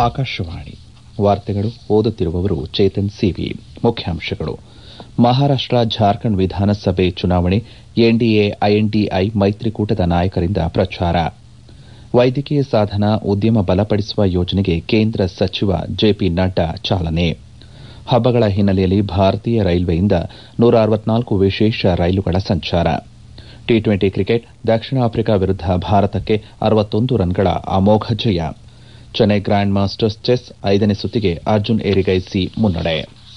ಆಕಾಶವಾಣಿ ವಾರ್ತೆಗಳು ಓದುತ್ತಿರುವವರು ಚೇತನ್ ಸಿವಿ ಮುಖ್ಯಾಂಶಗಳು ಮಹಾರಾಷ್ಟ ಜಾರ್ಖಂಡ್ ವಿಧಾನಸಭೆ ಚುನಾವಣೆ ಎನ್ಡಿಎ ಐಎನ್ಡಿಐ ಮೈತ್ರಿಕೂಟದ ನಾಯಕರಿಂದ ಪ್ರಚಾರ ವೈದ್ಯಕೀಯ ಸಾಧನ ಉದ್ಯಮ ಬಲಪಡಿಸುವ ಯೋಜನೆಗೆ ಕೇಂದ್ರ ಸಚಿವ ಜೆಪಿ ನಡ್ಡಾ ಚಾಲನೆ ಹಬ್ಬಗಳ ಹಿನ್ನೆಲೆಯಲ್ಲಿ ಭಾರತೀಯ ರೈಲ್ವೆಯಿಂದ ನೂರ ಅರವತ್ನಾಲ್ಕು ವಿಶೇಷ ರೈಲುಗಳ ಸಂಚಾರ ಟಿ ಟ್ವೆಂಟಿ ಕ್ರಿಕೆಟ್ ದಕ್ಷಿಣ ಆಫ್ರಿಕಾ ವಿರುದ್ದ ಭಾರತಕ್ಕೆ ಅರವತ್ತೊಂದು ರನ್ಗಳ ಅಮೋಘ ಜಯ ಚೆನ್ನೈ ಗ್ರ್ಯಾಂಡ್ ಮಾಸ್ಟರ್ಸ್ ಚೆಸ್ ಐದನೇ ಸುತ್ತಿಗೆ ಅರ್ಜುನ್ ಏರಿಗೈಸಿ ಮುನ್ನಡೆ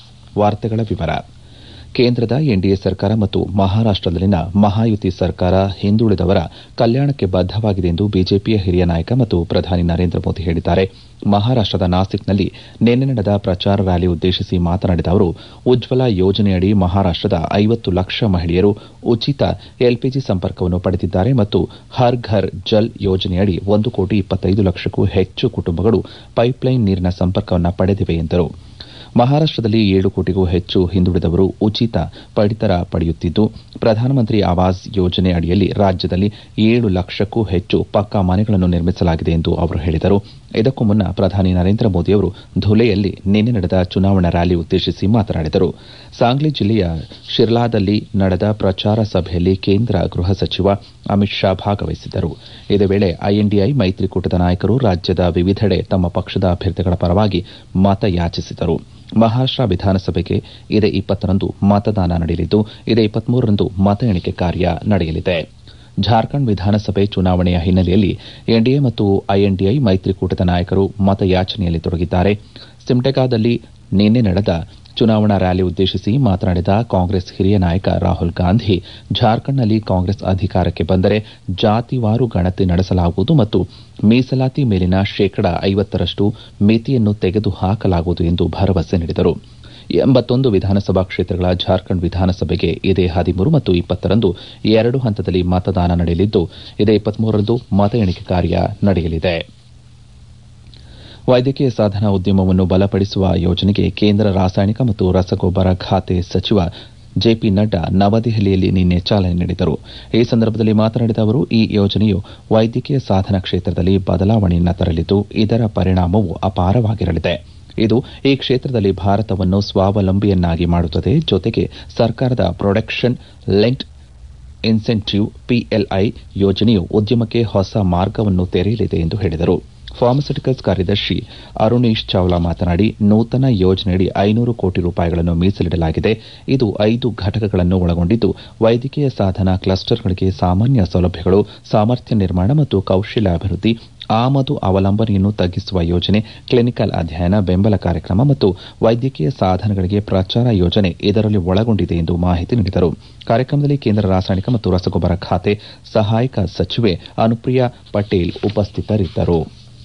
ಕೇಂದ್ರದ ಎನ್ಡಿಎ ಸರ್ಕಾರ ಮತ್ತು ಮಹಾರಾಷ್ಟದಲ್ಲಿನ ಮಹಾಯುತಿ ಸರ್ಕಾರ ಹಿಂದುಳಿದವರ ಕಲ್ಯಾಣಕ್ಕೆ ಬದ್ದವಾಗಿದೆ ಎಂದು ಬಿಜೆಪಿಯ ಹಿರಿಯ ನಾಯಕ ಮತ್ತು ಪ್ರಧಾನಿ ನರೇಂದ್ರ ಮೋದಿ ಹೇಳಿದ್ದಾರೆ ಮಹಾರಾಷ್ಟದ ನಾಸಿಕ್ನಲ್ಲಿ ನಿನ್ನೆ ನಡೆದ ಪ್ರಚಾರ ರ್ಯಾಲಿ ಉದ್ದೇಶಿಸಿ ಮಾತನಾಡಿದ ಅವರು ಉಜ್ವಲ ಯೋಜನೆಯಡಿ ಮಹಾರಾಷ್ಟದ ಐವತ್ತು ಲಕ್ಷ ಮಹಿಳೆಯರು ಉಚಿತ ಎಲ್ಪಿಜಿ ಸಂಪರ್ಕವನ್ನು ಪಡೆದಿದ್ದಾರೆ ಮತ್ತು ಹರ್ ಘರ್ ಜಲ್ ಯೋಜನೆಯಡಿ ಒಂದು ಕೋಟಿ ಇಪ್ಪತ್ತೈದು ಲಕ್ಷಕ್ಕೂ ಹೆಚ್ಚು ಕುಟುಂಬಗಳು ಪೈಪ್ಲೈನ್ ನೀರಿನ ಸಂಪರ್ಕವನ್ನು ಪಡೆದಿವೆ ಎಂದರು ಮಹಾರಾಷ್ಟದಲ್ಲಿ ಏಳು ಕೋಟಿಗೂ ಹೆಚ್ಚು ಹಿಂದುಳಿದವರು ಉಚಿತ ಪಡಿತರ ಪಡೆಯುತ್ತಿದ್ದು ಪ್ರಧಾನಮಂತ್ರಿ ಆವಾಸ್ ಯೋಜನೆ ಅಡಿಯಲ್ಲಿ ರಾಜ್ಯದಲ್ಲಿ ಏಳು ಲಕ್ಷಕ್ಕೂ ಹೆಚ್ಚು ಪಕ್ಕಾ ಮನೆಗಳನ್ನು ನಿರ್ಮಿಸಲಾಗಿದೆ ಎಂದು ಅವರು ಹೇಳಿದರು ಇದಕ್ಕೂ ಮುನ್ನ ಪ್ರಧಾನಿ ನರೇಂದ್ರ ಮೋದಿಯವರು ಧುಲೆಯಲ್ಲಿ ನಿನ್ನೆ ನಡೆದ ಚುನಾವಣಾ ರ್ಯಾಲಿ ಉದ್ದೇಶಿಸಿ ಮಾತನಾಡಿದರು ಸಾಂಗ್ಲಿ ಜಿಲ್ಲೆಯ ಶಿರ್ಲಾದಲ್ಲಿ ನಡೆದ ಪ್ರಚಾರ ಸಭೆಯಲ್ಲಿ ಕೇಂದ್ರ ಗೃಹ ಸಚಿವ ಅಮಿತ್ ಶಾ ಭಾಗವಹಿಸಿದ್ದರು ಇದೇ ವೇಳೆ ಐಎನ್ಡಿಐ ಮೈತ್ರಿಕೂಟದ ನಾಯಕರು ರಾಜ್ಯದ ವಿವಿಧೆಡೆ ತಮ್ಮ ಪಕ್ಷದ ಅಭ್ಯರ್ಥಿಗಳ ಪರವಾಗಿ ಮತಯಾಚಿಸಿದರು ಮಹಾರಾಷ್ಟ ವಿಧಾನಸಭೆಗೆ ಇದೇ ಇಪ್ಪತ್ತರಂದು ಮತದಾನ ನಡೆಯಲಿದ್ದು ಇದೇ ಇಪ್ಪತ್ಮೂರರಂದು ಮತ ಎಣಿಕೆ ಕಾರ್ಯ ನಡೆಯಲಿದೆ ಜಾರ್ಖಂಡ್ ವಿಧಾನಸಭೆ ಚುನಾವಣೆಯ ಹಿನ್ನೆಲೆಯಲ್ಲಿ ಎನ್ಡಿಎ ಮತ್ತು ಐಎನ್ಡಿಐ ಮೈತ್ರಿಕೂಟದ ನಾಯಕರು ಮತಯಾಚನೆಯಲ್ಲಿ ತೊಡಗಿದ್ದಾರೆ ಸಿಮ್ಡೆಗಾದಲ್ಲಿ ನಿನ್ನೆ ನಡೆದ ಚುನಾವಣಾ ರ್ಯಾಲಿ ಉದ್ದೇಶಿಸಿ ಮಾತನಾಡಿದ ಕಾಂಗ್ರೆಸ್ ಹಿರಿಯ ನಾಯಕ ರಾಹುಲ್ ಗಾಂಧಿ ಜಾರ್ಖಂಡ್ನಲ್ಲಿ ಕಾಂಗ್ರೆಸ್ ಅಧಿಕಾರಕ್ಕೆ ಬಂದರೆ ಜಾತಿವಾರು ಗಣತಿ ನಡೆಸಲಾಗುವುದು ಮತ್ತು ಮೀಸಲಾತಿ ಮೇಲಿನ ಶೇಕಡ ಐವತ್ತರಷ್ಟು ಮಿತಿಯನ್ನು ತೆಗೆದುಹಾಕಲಾಗುವುದು ಎಂದು ಭರವಸೆ ನೀಡಿದರು ಎಂಬತ್ತೊಂದು ವಿಧಾನಸಭಾ ಕ್ಷೇತ್ರಗಳ ಜಾರ್ಖಂಡ್ ವಿಧಾನಸಭೆಗೆ ಇದೇ ಹದಿಮೂರು ಮತ್ತು ಇಪ್ಪತ್ತರಂದು ಎರಡು ಹಂತದಲ್ಲಿ ಮತದಾನ ನಡೆಯಲಿದ್ದು ಇದೇ ಇಪ್ಪತ್ಮೂರರಂದು ಮತ ಎಣಿಕೆ ಕಾರ್ಯ ನಡೆಯಲಿದೆ ವೈದ್ಯಕೀಯ ಸಾಧನ ಉದ್ಯಮವನ್ನು ಬಲಪಡಿಸುವ ಯೋಜನೆಗೆ ಕೇಂದ್ರ ರಾಸಾಯನಿಕ ಮತ್ತು ರಸಗೊಬ್ಬರ ಖಾತೆ ಸಚಿವ ಜೆಪಿ ನಡ್ಡಾ ನವದೆಹಲಿಯಲ್ಲಿ ನಿನ್ನೆ ಚಾಲನೆ ನೀಡಿದರು ಈ ಸಂದರ್ಭದಲ್ಲಿ ಮಾತನಾಡಿದ ಅವರು ಈ ಯೋಜನೆಯು ವೈದ್ಯಕೀಯ ಸಾಧನ ಕ್ಷೇತ್ರದಲ್ಲಿ ಬದಲಾವಣೆಯನ್ನು ತರಲಿದ್ದು ಇದರ ಪರಿಣಾಮವು ಅಪಾರವಾಗಿರಲಿದೆ ಇದು ಈ ಕ್ಷೇತ್ರದಲ್ಲಿ ಭಾರತವನ್ನು ಸ್ವಾವಲಂಬಿಯನ್ನಾಗಿ ಮಾಡುತ್ತದೆ ಜೊತೆಗೆ ಸರ್ಕಾರದ ಪ್ರೊಡಕ್ಷನ್ ಲಿಂಕ್ಡ್ ಇನ್ಸೆಂಟಿವ್ ಪಿಎಲ್ಐ ಯೋಜನೆಯು ಉದ್ಯಮಕ್ಕೆ ಹೊಸ ಮಾರ್ಗವನ್ನು ತೆರೆಯಲಿದೆ ಎಂದು ಹೇಳಿದರು ಫಾರ್ಮಸ್ಯೂಟಿಕಲ್ಸ್ ಕಾರ್ಯದರ್ಶಿ ಅರುಣೇಶ್ ಚಾವ್ಲಾ ಮಾತನಾಡಿ ನೂತನ ಯೋಜನೆಯಡಿ ಐನೂರು ಕೋಟಿ ರೂಪಾಯಿಗಳನ್ನು ಮೀಸಲಿಡಲಾಗಿದೆ ಇದು ಐದು ಘಟಕಗಳನ್ನು ಒಳಗೊಂಡಿದ್ದು ವೈದ್ಯಕೀಯ ಸಾಧನ ಕ್ಲಸ್ಟರ್ಗಳಿಗೆ ಸಾಮಾನ್ಯ ಸೌಲಭ್ಯಗಳು ಸಾಮರ್ಥ್ಯ ನಿರ್ಮಾಣ ಮತ್ತು ಕೌಶಲ್ಯಾಭಿವೃದ್ಧಿ ಆಮದು ಅವಲಂಬನೆಯನ್ನು ತಗ್ಗಿಸುವ ಯೋಜನೆ ಕ್ಲಿನಿಕಲ್ ಅಧ್ಯಯನ ಬೆಂಬಲ ಕಾರ್ಯಕ್ರಮ ಮತ್ತು ವೈದ್ಯಕೀಯ ಸಾಧನಗಳಿಗೆ ಪ್ರಚಾರ ಯೋಜನೆ ಇದರಲ್ಲಿ ಒಳಗೊಂಡಿದೆ ಎಂದು ಮಾಹಿತಿ ನೀಡಿದರು ಕಾರ್ಯಕ್ರಮದಲ್ಲಿ ಕೇಂದ್ರ ರಾಸಾಯನಿಕ ಮತ್ತು ರಸಗೊಬ್ಬರ ಖಾತೆ ಸಹಾಯಕ ಸಚಿವೆ ಅನುಪ್ರಿಯಾ ಪಟೇಲ್ ಉಪಸ್ಥಿತರಿದ್ದರು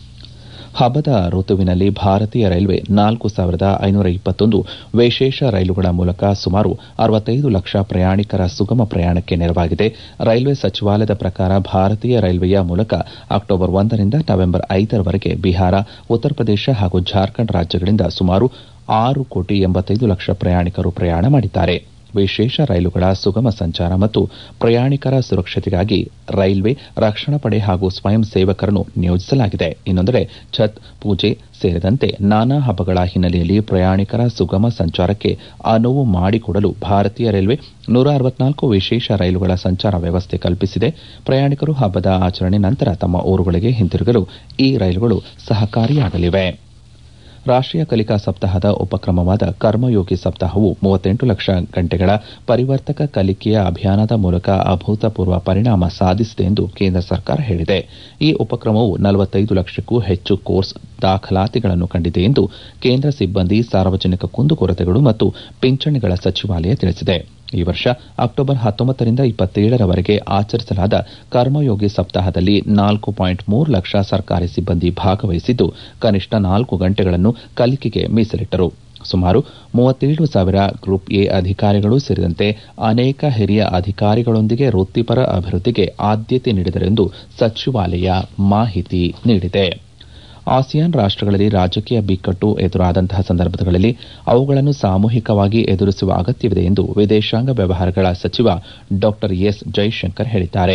ಹಬ್ಬದ ಋತುವಿನಲ್ಲಿ ಭಾರತೀಯ ರೈಲ್ವೆ ನಾಲ್ಕು ಸಾವಿರದ ಐನೂರ ಇಪ್ಪತ್ತೊಂದು ವಿಶೇಷ ರೈಲುಗಳ ಮೂಲಕ ಸುಮಾರು ಅರವತ್ತೈದು ಲಕ್ಷ ಪ್ರಯಾಣಿಕರ ಸುಗಮ ಪ್ರಯಾಣಕ್ಕೆ ನೆರವಾಗಿದೆ ರೈಲ್ವೆ ಸಚಿವಾಲಯದ ಪ್ರಕಾರ ಭಾರತೀಯ ರೈಲ್ವೆಯ ಮೂಲಕ ಅಕ್ಟೋಬರ್ ಒಂದರಿಂದ ನವೆಂಬರ್ ಐದರವರೆಗೆ ಬಿಹಾರ ಉತ್ತರ ಪ್ರದೇಶ ಹಾಗೂ ಜಾರ್ಖಂಡ್ ರಾಜ್ಯಗಳಿಂದ ಸುಮಾರು ಆರು ಕೋಟಿ ಎಂಬತ್ತೈದು ಲಕ್ಷ ಪ್ರಯಾಣಿಕರು ಪ್ರಯಾಣ ಮಾಡಿದ್ದಾರೆ ವಿಶೇಷ ರೈಲುಗಳ ಸುಗಮ ಸಂಚಾರ ಮತ್ತು ಪ್ರಯಾಣಿಕರ ಸುರಕ್ಷತೆಗಾಗಿ ರೈಲ್ವೆ ರಕ್ಷಣಾ ಪಡೆ ಹಾಗೂ ಸ್ವಯಂ ಸೇವಕರನ್ನು ನಿಯೋಜಿಸಲಾಗಿದೆ ಇನ್ನೊಂದೆಡೆ ಛತ್ ಪೂಜೆ ಸೇರಿದಂತೆ ನಾನಾ ಹಬ್ಬಗಳ ಹಿನ್ನೆಲೆಯಲ್ಲಿ ಪ್ರಯಾಣಿಕರ ಸುಗಮ ಸಂಚಾರಕ್ಕೆ ಅನುವು ಮಾಡಿಕೊಡಲು ಭಾರತೀಯ ರೈಲ್ವೆ ನೂರ ಅರವತ್ನಾಲ್ಕು ವಿಶೇಷ ರೈಲುಗಳ ಸಂಚಾರ ವ್ಯವಸ್ಥೆ ಕಲ್ಪಿಸಿದೆ ಪ್ರಯಾಣಿಕರು ಹಬ್ಬದ ಆಚರಣೆ ನಂತರ ತಮ್ಮ ಊರುಗಳಿಗೆ ಹಿಂತಿರುಗಲು ಈ ರೈಲುಗಳು ಸಹಕಾರಿಯಾಗಲಿವೆ ರಾಷ್ಟೀಯ ಕಲಿಕಾ ಸಪ್ತಾಹದ ಉಪಕ್ರಮವಾದ ಕರ್ಮಯೋಗಿ ಸಪ್ತಾಹವು ಮೂವತ್ತೆಂಟು ಲಕ್ಷ ಗಂಟೆಗಳ ಪರಿವರ್ತಕ ಕಲಿಕೆಯ ಅಭಿಯಾನದ ಮೂಲಕ ಅಭೂತಪೂರ್ವ ಪರಿಣಾಮ ಸಾಧಿಸಿದೆ ಎಂದು ಕೇಂದ್ರ ಸರ್ಕಾರ ಹೇಳಿದೆ ಈ ಉಪಕ್ರಮವು ನಲವತ್ತೈದು ಲಕ್ಷಕ್ಕೂ ಹೆಚ್ಚು ಕೋರ್ಸ್ ದಾಖಲಾತಿಗಳನ್ನು ಕಂಡಿದೆ ಎಂದು ಕೇಂದ್ರ ಸಿಬ್ಬಂದಿ ಸಾರ್ವಜನಿಕ ಕುಂದುಕೊರತೆಗಳು ಮತ್ತು ಪಿಂಚಣಿಗಳ ಸಚಿವಾಲಯ ತಿಳಿಸಿದೆ ಈ ವರ್ಷ ಅಕ್ಟೋಬರ್ ಹತ್ತೊಂಬತ್ತರಿಂದ ಇಪ್ಪತ್ತೇಳರವರೆಗೆ ಆಚರಿಸಲಾದ ಕರ್ಮಯೋಗಿ ಸಪ್ತಾಹದಲ್ಲಿ ನಾಲ್ಕು ಪಾಯಿಂಟ್ ಮೂರು ಲಕ್ಷ ಸರ್ಕಾರಿ ಸಿಬ್ಬಂದಿ ಭಾಗವಹಿಸಿದ್ದು ಕನಿಷ್ಠ ನಾಲ್ಕು ಗಂಟೆಗಳನ್ನು ಕಲಿಕೆಗೆ ಮೀಸಲಿಟ್ಟರು ಸುಮಾರು ಮೂವತ್ತೇಳು ಸಾವಿರ ಗ್ರೂಪ್ ಎ ಅಧಿಕಾರಿಗಳು ಸೇರಿದಂತೆ ಅನೇಕ ಹಿರಿಯ ಅಧಿಕಾರಿಗಳೊಂದಿಗೆ ವೃತ್ತಿಪರ ಅಭಿವೃದ್ಧಿಗೆ ಆದ್ಯತೆ ನೀಡಿದರೆಂದು ಸಚಿವಾಲಯ ಮಾಹಿತಿ ನೀಡಿದೆ ಆಸಿಯಾನ್ ರಾಷ್ಟಗಳಲ್ಲಿ ರಾಜಕೀಯ ಬಿಕ್ಕಟ್ಟು ಎದುರಾದಂತಹ ಸಂದರ್ಭಗಳಲ್ಲಿ ಅವುಗಳನ್ನು ಸಾಮೂಹಿಕವಾಗಿ ಎದುರಿಸುವ ಅಗತ್ಯವಿದೆ ಎಂದು ವಿದೇಶಾಂಗ ವ್ಯವಹಾರಗಳ ಸಚಿವ ಡಾ ಎಸ್ ಜೈಶಂಕರ್ ಹೇಳಿದ್ದಾರೆ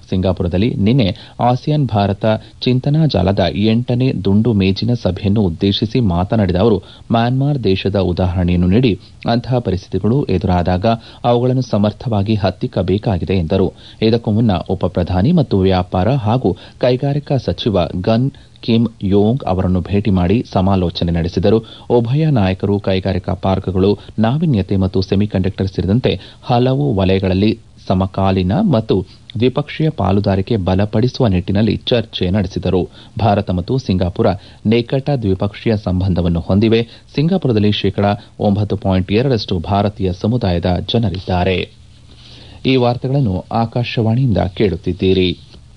ಸಿಂಗಾಪುರದಲ್ಲಿ ನಿನ್ನೆ ಆಸಿಯಾನ್ ಭಾರತ ಚಿಂತನಾ ಜಾಲದ ಎಂಟನೇ ದುಂಡು ಮೇಜಿನ ಸಭೆಯನ್ನು ಉದ್ದೇಶಿಸಿ ಮಾತನಾಡಿದ ಅವರು ಮ್ಯಾನ್ಮಾರ್ ದೇಶದ ಉದಾಹರಣೆಯನ್ನು ನೀಡಿ ಅಂತಹ ಪರಿಸ್ಥಿತಿಗಳು ಎದುರಾದಾಗ ಅವುಗಳನ್ನು ಸಮರ್ಥವಾಗಿ ಹತ್ತಿಕ್ಕಬೇಕಾಗಿದೆ ಎಂದರು ಇದಕ್ಕೂ ಮುನ್ನ ಉಪ ಪ್ರಧಾನಿ ಮತ್ತು ವ್ಯಾಪಾರ ಹಾಗೂ ಕೈಗಾರಿಕಾ ಸಚಿವ ಗನ್ ಕಿಮ್ ಯೋಂಗ್ ಅವರನ್ನು ಭೇಟಿ ಮಾಡಿ ಸಮಾಲೋಚನೆ ನಡೆಸಿದರು ಉಭಯ ನಾಯಕರು ಕೈಗಾರಿಕಾ ಪಾರ್ಕ್ಗಳು ನಾವೀನ್ಯತೆ ಮತ್ತು ಸೆಮಿಕಂಡಕ್ಟರ್ ಸೇರಿದಂತೆ ಹಲವು ವಲಯಗಳಲ್ಲಿ ಸಮಕಾಲೀನ ಮತ್ತು ದ್ವಿಪಕ್ಷೀಯ ಪಾಲುದಾರಿಕೆ ಬಲಪಡಿಸುವ ನಿಟ್ಟಿನಲ್ಲಿ ಚರ್ಚೆ ನಡೆಸಿದರು ಭಾರತ ಮತ್ತು ಸಿಂಗಾಪುರ ನಿಕಟ ದ್ವಿಪಕ್ಷೀಯ ಸಂಬಂಧವನ್ನು ಹೊಂದಿವೆ ಸಿಂಗಾಪುರದಲ್ಲಿ ಶೇಕಡಾ ಒಂಬತ್ತು ಪಾಯಿಂಟ್ ಎರಡರಷ್ಟು ಭಾರತೀಯ ಸಮುದಾಯದ ಜನರಿದ್ದಾರೆ ಈ ವಾರ್ತೆಗಳನ್ನು ಆಕಾಶವಾಣಿಯಿಂದ ಕೇಳುತ್ತಿದ್ದೀರಿ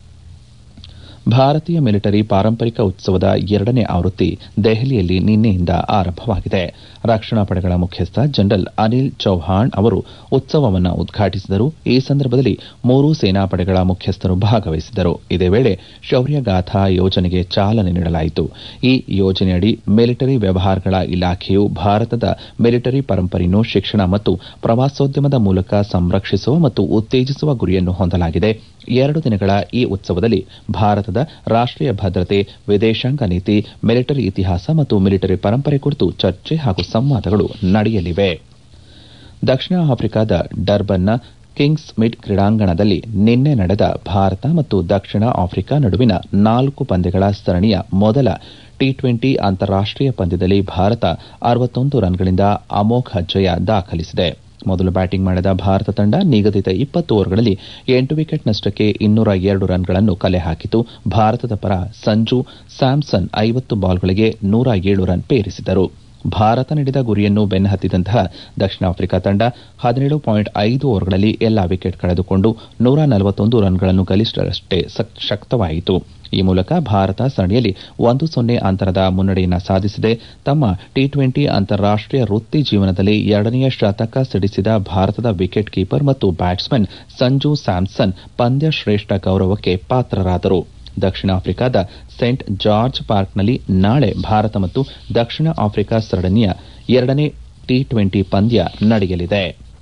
ಭಾರತೀಯ ಮಿಲಿಟರಿ ಪಾರಂಪರಿಕ ಉತ್ಸವದ ಎರಡನೇ ಆವೃತ್ತಿ ದೆಹಲಿಯಲ್ಲಿ ನಿನ್ನೆಯಿಂದ ಆರಂಭವಾಗಿದೆ ರಕ್ಷಣಾ ಪಡೆಗಳ ಮುಖ್ಯಸ್ಥ ಜನರಲ್ ಅನಿಲ್ ಚೌಹಾಣ್ ಅವರು ಉತ್ಸವವನ್ನು ಉದ್ಘಾಟಿಸಿದರು ಈ ಸಂದರ್ಭದಲ್ಲಿ ಮೂರೂ ಸೇನಾಪಡೆಗಳ ಮುಖ್ಯಸ್ಥರು ಭಾಗವಹಿಸಿದ್ದರು ಇದೇ ವೇಳೆ ಶೌರ್ಯಗಾಥಾ ಯೋಜನೆಗೆ ಚಾಲನೆ ನೀಡಲಾಯಿತು ಈ ಯೋಜನೆಯಡಿ ಮಿಲಿಟರಿ ವ್ಯವಹಾರಗಳ ಇಲಾಖೆಯು ಭಾರತದ ಮಿಲಿಟರಿ ಪರಂಪರೆಯನ್ನು ಶಿಕ್ಷಣ ಮತ್ತು ಪ್ರವಾಸೋದ್ಯಮದ ಮೂಲಕ ಸಂರಕ್ಷಿಸುವ ಮತ್ತು ಉತ್ತೇಜಿಸುವ ಗುರಿಯನ್ನು ಹೊಂದಲಾಗಿದೆ ಎರಡು ದಿನಗಳ ಈ ಉತ್ಸವದಲ್ಲಿ ಭಾರತದ ರಾಷ್ಟೀಯ ಭದ್ರತೆ ವಿದೇಶಾಂಗ ನೀತಿ ಮಿಲಿಟರಿ ಇತಿಹಾಸ ಮತ್ತು ಮಿಲಿಟರಿ ಪರಂಪರೆ ಕುರಿತು ಚರ್ಚೆ ಹಾಗೂ ಸಂವಾದಗಳು ನಡೆಯಲಿವೆ ದಕ್ಷಿಣ ಆಫ್ರಿಕಾದ ಡರ್ಬನ್ನ ಕಿಂಗ್ಸ್ ಮಿಡ್ ಕ್ರೀಡಾಂಗಣದಲ್ಲಿ ನಿನ್ನೆ ನಡೆದ ಭಾರತ ಮತ್ತು ದಕ್ಷಿಣ ಆಫ್ರಿಕಾ ನಡುವಿನ ನಾಲ್ಕು ಪಂದ್ಯಗಳ ಸರಣಿಯ ಮೊದಲ ಟಿ ಟ್ವೆಂಟಿ ಅಂತಾರಾಷ್ಟೀಯ ಪಂದ್ಯದಲ್ಲಿ ಭಾರತ ಅರವತ್ತೊಂದು ರನ್ಗಳಿಂದ ಅಮೋಘ ಜಯ ದಾಖಲಿಸಿದೆ ಮೊದಲು ಬ್ಯಾಟಿಂಗ್ ಮಾಡಿದ ಭಾರತ ತಂಡ ನಿಗದಿತ ಇಪ್ಪತ್ತು ಓವರ್ಗಳಲ್ಲಿ ಎಂಟು ವಿಕೆಟ್ ನಷ್ಟಕ್ಕೆ ಇನ್ನೂರ ಎರಡು ರನ್ಗಳನ್ನು ಕಲೆ ಹಾಕಿತು ಭಾರತದ ಪರ ಸಂಜು ಸ್ಯಾಮ್ಸನ್ ಐವತ್ತು ಬಾಲ್ಗಳಿಗೆ ನೂರ ಏಳು ರನ್ ಪೇರಿಸಿದರು ಭಾರತ ನೀಡಿದ ಗುರಿಯನ್ನು ಬೆನ್ನಹತ್ತಿದಂತಹ ದಕ್ಷಿಣ ಆಫ್ರಿಕಾ ತಂಡ ಹದಿನೇಳು ಪಾಯಿಂಟ್ ಐದು ಓವರ್ಗಳಲ್ಲಿ ಎಲ್ಲಾ ವಿಕೆಟ್ ಕಳೆದುಕೊಂಡು ನೂರ ನಲವತ್ತೊಂದು ರನ್ಗಳನ್ನು ಗಳಿಸಿದಷ್ಟೇ ಶಕ್ತವಾಯಿತು ಈ ಮೂಲಕ ಭಾರತ ಸರಣಿಯಲ್ಲಿ ಒಂದು ಸೊನ್ನೆ ಅಂತರದ ಮುನ್ನಡೆಯನ್ನು ಸಾಧಿಸಿದೆ ತಮ್ಮ ಟಿ ಟ್ವೆಂಟಿ ಅಂತಾರಾಷ್ಟೀಯ ವೃತ್ತಿ ಜೀವನದಲ್ಲಿ ಎರಡನೆಯ ಶತಕ ಸಿಡಿಸಿದ ಭಾರತದ ವಿಕೆಟ್ ಕೀಪರ್ ಮತ್ತು ಬ್ಯಾಟ್ಸ್ಮನ್ ಸಂಜು ಸ್ಯಾಮ್ಸನ್ ಪಂದ್ಯ ಶ್ರೇಷ್ಠ ಗೌರವಕ್ಕೆ ಪಾತ್ರರಾದರು ದಕ್ಷಿಣ ಆಫ್ರಿಕಾದ ಸೆಂಟ್ ಜಾರ್ಜ್ ಪಾರ್ಕ್ನಲ್ಲಿ ನಾಳೆ ಭಾರತ ಮತ್ತು ದಕ್ಷಿಣ ಆಫ್ರಿಕಾ ಸರಣಿಯ ಎರಡನೇ ಟಿ ಟ್ವೆಂಟಿ ಪಂದ್ಯ ನಡೆಯಲಿದೆ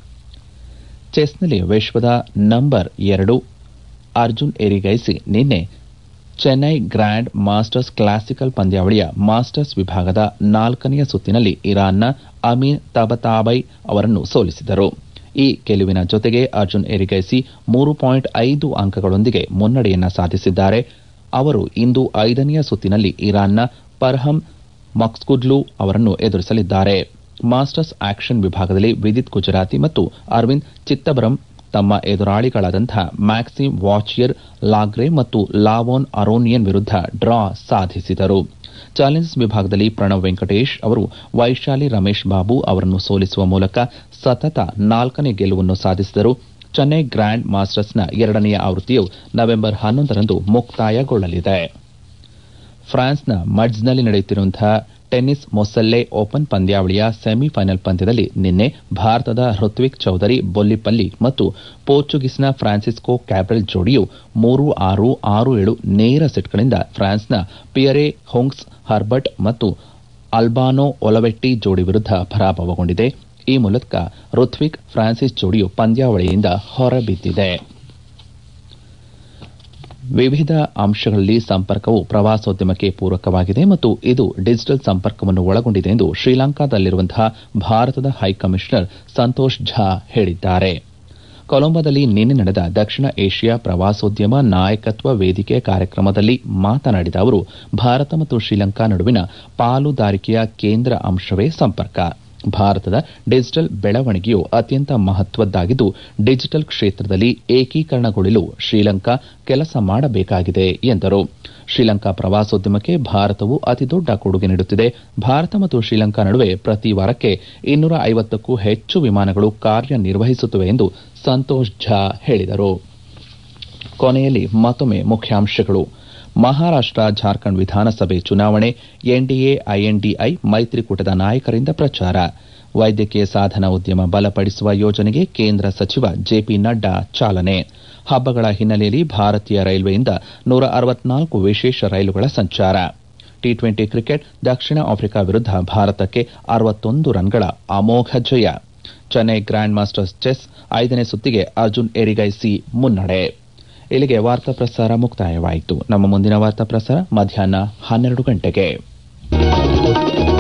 ಚೆಸ್ನಲ್ಲಿ ವಿಶ್ವದ ನಂಬರ್ ಎರಡು ಅರ್ಜುನ್ ಎರಿಗೈಸಿ ನಿನ್ನೆ ಚೆನ್ನೈ ಗ್ರ್ಯಾಂಡ್ ಮಾಸ್ಟರ್ಸ್ ಕ್ಲಾಸಿಕಲ್ ಪಂದ್ಯಾವಳಿಯ ಮಾಸ್ಟರ್ಸ್ ವಿಭಾಗದ ನಾಲ್ಕನೆಯ ಸುತ್ತಿನಲ್ಲಿ ಇರಾನ್ನ ಅಮೀನ್ ತಬತಾಬೈ ಅವರನ್ನು ಸೋಲಿಸಿದರು ಈ ಗೆಲುವಿನ ಜೊತೆಗೆ ಅರ್ಜುನ್ ಎರಿಗೈಸಿ ಮೂರು ಪಾಯಿಂಟ್ ಐದು ಅಂಕಗಳೊಂದಿಗೆ ಮುನ್ನಡೆಯನ್ನ ಸಾಧಿಸಿದ್ದಾರೆ ಅವರು ಇಂದು ಐದನೆಯ ಸುತ್ತಿನಲ್ಲಿ ಇರಾನ್ನ ಪರ್ಹಮ್ ಮಕ್ಸ್ಕುಡ್ಲು ಅವರನ್ನು ಎದುರಿಸಲಿದ್ದಾರೆ ಮಾಸ್ಟರ್ಸ್ ಆಕ್ಷನ್ ವಿಭಾಗದಲ್ಲಿ ವಿದಿತ್ ಗುಜರಾತಿ ಮತ್ತು ಅರವಿಂದ್ ಚಿತ್ತಬರಂ ತಮ್ಮ ಎದುರಾಳಿಗಳಾದಂತಹ ಮ್ಯಾಕ್ಸಿಮ್ ವಾಚಿಯರ್ ಲಾಗ್ರೆ ಮತ್ತು ಲಾವೋನ್ ಅರೋನಿಯನ್ ವಿರುದ್ಧ ಡ್ರಾ ಸಾಧಿಸಿದರು ಚಾಲೆಂಜರ್ಸ್ ವಿಭಾಗದಲ್ಲಿ ಪ್ರಣವ್ ವೆಂಕಟೇಶ್ ಅವರು ವೈಶಾಲಿ ರಮೇಶ್ ಬಾಬು ಅವರನ್ನು ಸೋಲಿಸುವ ಮೂಲಕ ಸತತ ನಾಲ್ಕನೇ ಗೆಲುವನ್ನು ಸಾಧಿಸಿದರು ಚೆನ್ನೈ ಗ್ರ್ಯಾಂಡ್ ಮಾಸ್ಟರ್ಸ್ನ ಎರಡನೆಯ ಆವೃತ್ತಿಯು ನವೆಂಬರ್ ಹನ್ನೊಂದರಂದು ಮುಕ್ತಾಯಗೊಳ್ಳಲಿದೆ ಫ್ರಾನ್ಸ್ನ ಮಡ್ಸ್ನಲ್ಲಿ ನಡೆಯುತ್ತಿರುವಂತಹ ಟೆನ್ನಿಸ್ ಮೊಸಲ್ಲೆ ಓಪನ್ ಪಂದ್ಯಾವಳಿಯ ಸೆಮಿಫೈನಲ್ ಪಂದ್ಯದಲ್ಲಿ ನಿನ್ನೆ ಭಾರತದ ಋತ್ವಿಕ್ ಚೌಧರಿ ಬೊಲ್ಲಿಪಲ್ಲಿ ಮತ್ತು ಪೋರ್ಚುಗೀಸ್ನ ಫ್ರಾನ್ಸಿಸ್ಕೋ ಕ್ಯಾಬ್ರೆಲ್ ಜೋಡಿಯು ಮೂರು ಆರು ಆರು ಏಳು ನೇರ ಸೆಟ್ಗಳಿಂದ ಫ್ರಾನ್ಸ್ನ ಪಿಯರೆ ಹೊಂಗ್ಸ್ ಹರ್ಬರ್ಟ್ ಮತ್ತು ಅಲ್ಬಾನೋ ಒಲವೆಟ್ಟಿ ಜೋಡಿ ವಿರುದ್ಧ ಪರಾಭವಗೊಂಡಿದೆ ಈ ಮೂಲಕ ಋತ್ವಿಕ್ ಫ್ರಾನ್ಸಿಸ್ ಜೋಡಿಯು ಪಂದ್ಯಾವಳಿಯಿಂದ ಹೊರಬಿದ್ದಿದೆ ವಿವಿಧ ಅಂಶಗಳಲ್ಲಿ ಸಂಪರ್ಕವು ಪ್ರವಾಸೋದ್ಯಮಕ್ಕೆ ಪೂರಕವಾಗಿದೆ ಮತ್ತು ಇದು ಡಿಜಿಟಲ್ ಸಂಪರ್ಕವನ್ನು ಒಳಗೊಂಡಿದೆ ಎಂದು ಶ್ರೀಲಂಕಾದಲ್ಲಿರುವಂತಹ ಭಾರತದ ಹೈಕಮಿಷನರ್ ಸಂತೋಷ್ ಝಾ ಹೇಳಿದ್ದಾರೆ ಕೊಲಂಬೋದಲ್ಲಿ ನಿನ್ನೆ ನಡೆದ ದಕ್ಷಿಣ ಏಷ್ಯಾ ಪ್ರವಾಸೋದ್ಯಮ ನಾಯಕತ್ವ ವೇದಿಕೆ ಕಾರ್ಯಕ್ರಮದಲ್ಲಿ ಮಾತನಾಡಿದ ಅವರು ಭಾರತ ಮತ್ತು ಶ್ರೀಲಂಕಾ ನಡುವಿನ ಪಾಲುದಾರಿಕೆಯ ಕೇಂದ್ರ ಅಂಶವೇ ಸಂಪರ್ಕ ಭಾರತದ ಡಿಜಿಟಲ್ ಬೆಳವಣಿಗೆಯು ಅತ್ಯಂತ ಮಹತ್ವದ್ದಾಗಿದ್ದು ಡಿಜಿಟಲ್ ಕ್ಷೇತ್ರದಲ್ಲಿ ಏಕೀಕರಣಗೊಳ್ಳಲು ಶ್ರೀಲಂಕಾ ಕೆಲಸ ಮಾಡಬೇಕಾಗಿದೆ ಎಂದರು ಶ್ರೀಲಂಕಾ ಪ್ರವಾಸೋದ್ಯಮಕ್ಕೆ ಭಾರತವು ಅತಿದೊಡ್ಡ ಕೊಡುಗೆ ನೀಡುತ್ತಿದೆ ಭಾರತ ಮತ್ತು ಶ್ರೀಲಂಕಾ ನಡುವೆ ಪ್ರತಿ ವಾರಕ್ಕೆ ಇನ್ನೂರ ಐವತ್ತಕ್ಕೂ ಹೆಚ್ಚು ವಿಮಾನಗಳು ಕಾರ್ಯನಿರ್ವಹಿಸುತ್ತವೆ ಎಂದು ಸಂತೋಷ್ ಝಾ ಹೇಳಿದರು ಕೊನೆಯಲ್ಲಿ ಮತ್ತೊಮ್ಮೆ ಮುಖ್ಯಾಂಶಗಳು ಮಹಾರಾಷ್ಟ ಜಾರ್ಖಂಡ್ ವಿಧಾನಸಭೆ ಚುನಾವಣೆ ಎನ್ಡಿಎ ಐಎನ್ಡಿಐ ಮೈತ್ರಿಕೂಟದ ನಾಯಕರಿಂದ ಪ್ರಚಾರ ವೈದ್ಯಕೀಯ ಸಾಧನ ಉದ್ಯಮ ಬಲಪಡಿಸುವ ಯೋಜನೆಗೆ ಕೇಂದ್ರ ಸಚಿವ ಜೆಪಿ ನಡ್ಡಾ ಚಾಲನೆ ಹಬ್ಬಗಳ ಹಿನ್ನೆಲೆಯಲ್ಲಿ ಭಾರತೀಯ ರೈಲ್ವೆಯಿಂದ ನೂರ ಅರವತ್ನಾಲ್ಕು ವಿಶೇಷ ರೈಲುಗಳ ಸಂಚಾರ ಟಿ ಟ್ವೆಂಟಿ ಕ್ರಿಕೆಟ್ ದಕ್ಷಿಣ ಆಫ್ರಿಕಾ ವಿರುದ್ಧ ಭಾರತಕ್ಕೆ ಅರವತ್ತೊಂದು ರನ್ಗಳ ಅಮೋಘ ಜಯ ಚೆನ್ನೈ ಗ್ರ್ಯಾಂಡ್ ಮಾಸ್ಟರ್ಸ್ ಚೆಸ್ ಐದನೇ ಸುತ್ತಿಗೆ ಅರ್ಜುನ್ ಎರಿಗೈಸಿ ಮುನ್ನಡೆ ಇಲ್ಲಿಗೆ ವಾರ್ತಾ ಪ್ರಸಾರ ಮುಕ್ತಾಯವಾಯಿತು ನಮ್ಮ ಮುಂದಿನ ವಾರ್ತಾ ಪ್ರಸಾರ ಮಧ್ಯಾಹ್ನ ಹನ್ನೆರಡು ಗಂಟೆಗೆ